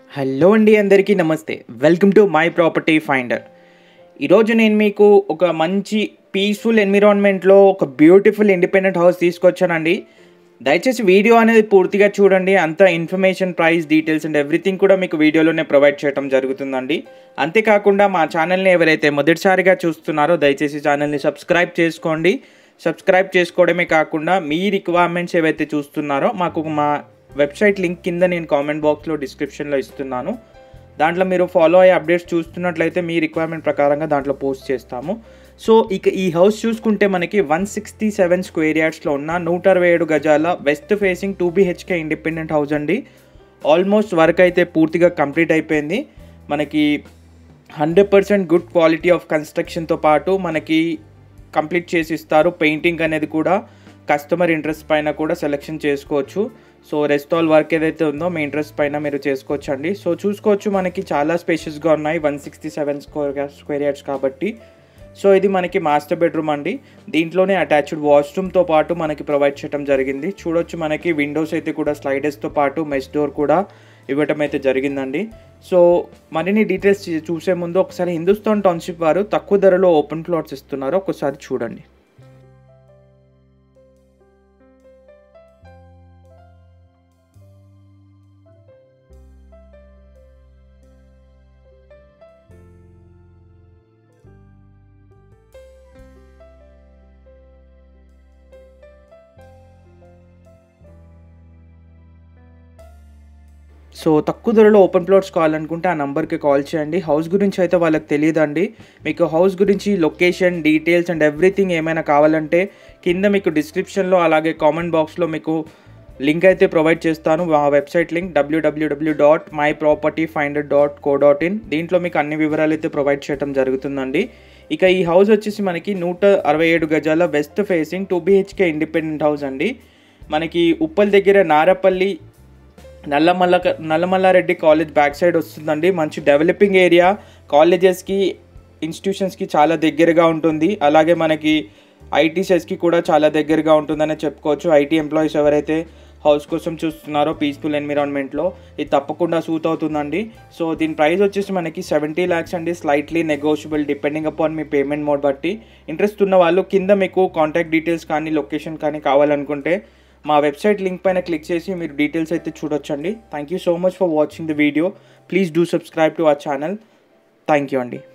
hello అండి అందరికీ నమస్తే welcome to my property finder ఈరోజు నేను మీకు ఒక మంచి పీస్ఫుల్ ఎన్విరాన్మెంట్లో ఒక బ్యూటిఫుల్ ఇండిపెండెంట్ హౌస్ తీసుకొచ్చానండి దయచేసి వీడియో అనేది పూర్తిగా చూడండి అంత information price details and everything కూడా మీకు వీడియోలోనే ప్రొవైడ్ చేయడం జరుగుతుందండి అంతేకాకుండా మా ఛానల్ని ఎవరైతే మొదటిసారిగా చూస్తున్నారో దయచేసి ఛానల్ని సబ్స్క్రైబ్ చేసుకోండి సబ్స్క్రైబ్ చేసుకోవడమే కాకుండా మీ రిక్వైర్మెంట్స్ ఏవైతే చూస్తున్నారో మాకు మా వెబ్సైట్ లింక్ కింద నేను కామెంట్ బాక్స్లో డిస్క్రిప్షన్లో ఇస్తున్నాను దాంట్లో మీరు ఫాలో అయ్యే అప్డేట్స్ చూస్తున్నట్లయితే మీ రిక్వైర్మెంట్ ప్రకారంగా దాంట్లో పోస్ట్ చేస్తాము సో ఇక ఈ హౌస్ చూసుకుంటే మనకి వన్ సిక్స్టీ సెవెన్ స్క్వేర్ యార్డ్స్లో ఉన్న నూట అరవై ఏడు గజాల west facing two BHK independent house అండి ఆల్మోస్ట్ వర్క్ అయితే పూర్తిగా కంప్లీట్ అయిపోయింది మనకి hundred percent good quality of కన్స్ట్రక్షన్తో పాటు మనకి కంప్లీట్ చేసి ఇస్తారు పెయింటింగ్ అనేది కూడా కస్టమర్ ఇంట్రెస్ట్ పైన కూడా సెలెక్షన్ చేసుకోవచ్చు సో రెస్టాల్ వర్క్ ఏదైతే ఉందో మీ ఇంట్రెస్ట్ పైన మీరు చేసుకోవచ్చు అండి సో చూసుకోవచ్చు మనకి చాలా స్పేషియస్గా ఉన్నాయి one sixty seven square square yards కాబట్టి సో ఇది మనకి మాస్టర్ బెడ్రూమ్ అండి దీంట్లోనే అటాచ్డ్ వాష్రూమ్తో పాటు మనకి ప్రొవైడ్ చేయడం జరిగింది చూడొచ్చు మనకి విండోస్ అయితే కూడా స్లైడర్స్తో పాటు మెష్ డోర్ కూడా ఇవ్వటం అయితే జరిగిందండి సో మరిన్ని డీటెయిల్స్ చూసే ముందు ఒకసారి హిందుస్థాన్ టౌన్షిప్ వారు తక్కువ ధరలో ఓపెన్ ప్లాట్స్ ఇస్తున్నారు ఒకసారి చూడండి సో తక్కువ ధరలో ఓపెన్ ప్లాట్స్ కావాలనుకుంటే ఆ నెంబర్కి కాల్ చేయండి హౌస్ గురించి అయితే వాళ్ళకి తెలియదండి మీకు హౌస్ గురించి లొకేషన్ డీటెయిల్స్ అండ్ ఎవ్రీథింగ్ ఏమైనా కావాలంటే కింద మీకు డిస్క్రిప్షన్లో అలాగే కామెంట్ బాక్స్లో మీకు లింక్ అయితే ప్రొవైడ్ చేస్తాను ఆ website link WWW dot my property finder dot co dot in దీంట్లో మీకు అన్ని వివరాలు అయితే ప్రొవైడ్ చేయడం జరుగుతుందండి ఇక ఈ హౌస్ వచ్చేసి మనకి నూట అరవై ఏడు గజాల west facing two BHK independent house అండి మనకి ఉప్పల్ దగ్గర Narapally Nallamalla Nallamallareddy college back side వస్తుందండి మంచి డెవలపింగ్ ఏరియా కాలేజెస్కి ఇన్స్టిట్యూషన్స్కి చాలా దగ్గరగా ఉంటుంది అలాగే మనకి ఐటీసెస్కి కూడా చాలా దగ్గరగా ఉంటుందని చెప్పుకోవచ్చు ఐటీ ఎంప్లాయీస్ ఎవరైతే హౌస్ కోసం చూస్తున్నారో పీస్ఫుల్ ఎన్విరాన్మెంట్లో ఇది తప్పకుండా సూట్ అవుతుందండి సో దీని ప్రైస్ వచ్చేసి మనకి సెవెంటీ ల్యాక్స్ అండి స్లైట్లీ నెగోషియబుల్ డిపెండింగ్ అపాన్ మీ పేమెంట్ మోడ్ బట్టి ఇంట్రెస్ట్ ఉన్న వాళ్ళు కింద మీకు కాంటాక్ట్ డీటెయిల్స్ కానీ లొకేషన్ కానీ కావాలనుకుంటే మా వెబ్సైట్ లింక్ పైన క్లిక్ చేసి మీరు డీటెయిల్స్ అయితే చూడొచ్చండి thank you so much for watching the video please do subscribe to our channel thank you అండి